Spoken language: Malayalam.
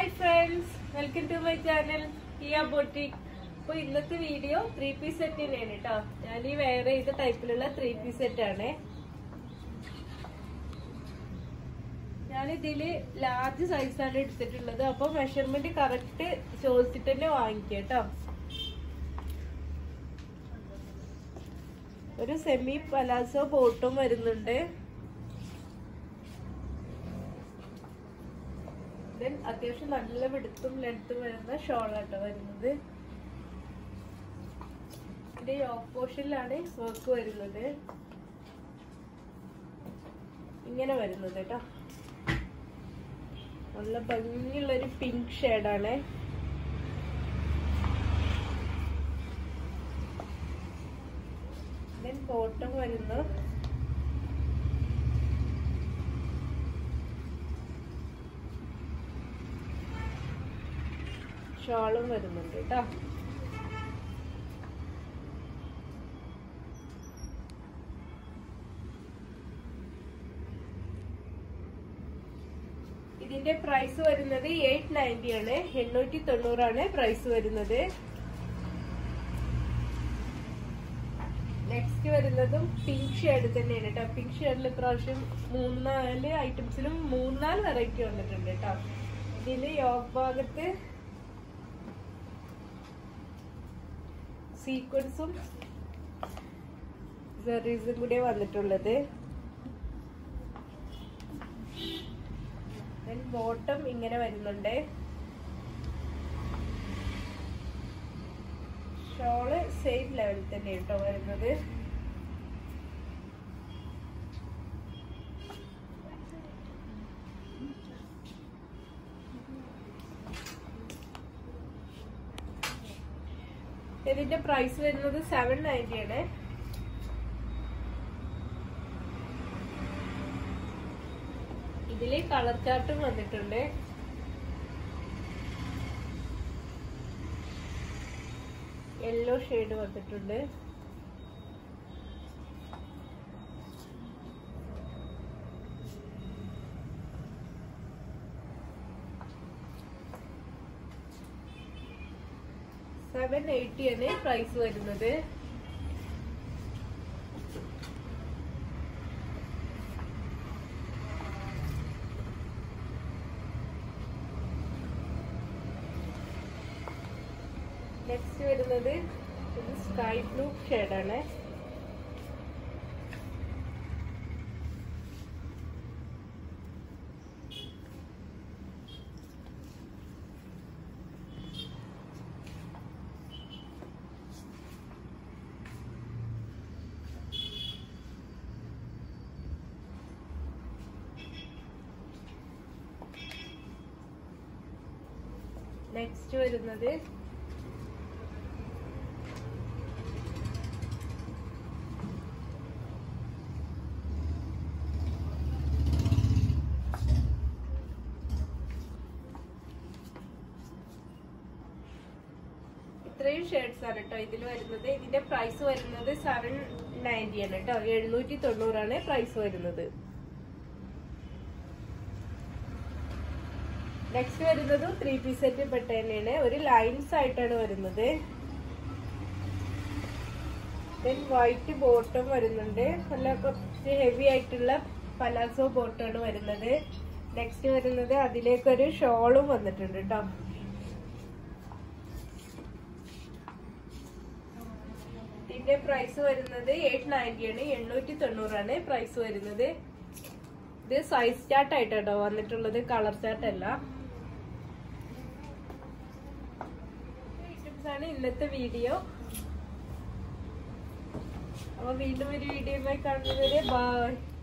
hi friends welcome to my channel Kiya boutique അപ്പൊ ഇന്നത്തെ വീഡിയോ ത്രീ പീസ് സെറ്റിനാണ് കേട്ടോ ഞാൻ ഈ വേറെ ചെയ്ത ടൈപ്പിലുള്ള ത്രീ പീസ് സെറ്റ് ആണ് ഞാൻ ഇതില് ലാർജ് സൈസാണ് എടുത്തിട്ടുള്ളത് അപ്പൊ മെഷർമെന്റ് കറക്റ്റ് ചോദിച്ചിട്ട് തന്നെ വാങ്ങിക്കുക കേട്ടോ ഒരു സെമി പലാസോ ബോട്ടും വരുന്നുണ്ട് ദെൻ അത്യാവശ്യം നല്ല പിടുത്തും ലെങ്ത്തും വരുന്ന ഷോളാട്ടോ വരുന്നത് ഇതിന്റെ യോക്ക് പോർഷനിലാണ് വർക്ക് വരുന്നത് ഇങ്ങനെ വരുന്നത് കേട്ടോ നല്ല ഭംഗിയുള്ള ഒരു പിങ്ക് ഷെയ്ഡാണ് ദെൻ ബോട്ടം വരുന്നു ഷോളും വരുന്നുണ്ട് കേട്ടോ ഇതിന്റെ പ്രൈസ് വരുന്നത് എയ്റ്റ് നയൻറ്റി ആണ് എണ്ണൂറ്റി തൊണ്ണൂറാണ് പ്രൈസ് വരുന്നത് നെക്സ്റ്റ് വരുന്നതും പിങ്ക് ഷെയ്ഡ് തന്നെയാണ് കേട്ടോ പിങ്ക് ഷെയ്ഡിൽ ഇപ്രാവശ്യം മൂന്നാല് ഐറ്റംസിലും മൂന്നാല് വെറൈറ്റി വന്നിട്ടുണ്ട് കേട്ടോ ഇതില് യോഗ് ഭാഗത്ത് സീക്വൻസും സെറീസും കൂടെ വന്നിട്ടുള്ളത് ബോട്ടം ഇങ്ങനെ വരുന്നുണ്ട് ഷോള് സെയിം ലെവലിൽ തന്നെ കേട്ടോ വരുന്നത് ഇതിന്റെ പ്രൈസ് വരുന്നത് സെവൻ നയൻറ്റി ആണ് ഇതില് കളർ ചാർട്ടും വന്നിട്ടുണ്ട് യെല്ലോ ഷെയ്ഡ് വന്നിട്ടുണ്ട് സെവൻ എയ്റ്റി ആണ് പ്രൈസ് വരുന്നത് നെക്സ്റ്റ് വരുന്നത് ഇത് സ്കൈ ബ്ലൂ ഷെയ്ഡാണ് നെക്സ്റ്റ് വരുന്നത് ഇത്രയും ഷർട്ട്സ് ആണ് കേട്ടോ ഇതിൽ വരുന്നത് ഇതിന്റെ പ്രൈസ് വരുന്നത് സെവൻ നയൻറ്റി ആണ് കേട്ടോ എഴുന്നൂറ്റി തൊണ്ണൂറാണ് പ്രൈസ് വരുന്നത് നെക്സ്റ്റ് വരുന്നതും ത്രീ പീസ് സെറ്റ് പെട്ട തന്നെയാണ് ഒരു ലൈൻസ് ആയിട്ടാണ് വരുന്നത് ദെൻ വൈറ്റ് ബോട്ടം വരുന്നുണ്ട് നല്ല കുറച്ച് ഹെവി ആയിട്ടുള്ള പലാസോ ബോട്ടാണ് വരുന്നത് നെക്സ്റ്റ് വരുന്നത് അതിലേക്കൊരു ഷോളും വന്നിട്ടുണ്ട് കേട്ടോ ഇതിന്റെ പ്രൈസ് വരുന്നത് എയ്റ്റ് നയൻറ്റി ആണ് എണ്ണൂറ്റി തൊണ്ണൂറാണ് പ്രൈസ് വരുന്നത് ഇത് സൈസ് ചാർട്ട് ആയിട്ടോ വന്നിട്ടുള്ളത് കളർ ചാർട്ട് അല്ല ഐറ്റംസ് ആണ് ഇന്നത്തെ വീഡിയോ അപ്പൊ വീണ്ടും ഒരു വീഡിയോയുമായി കാണുന്നവരെ ബൈ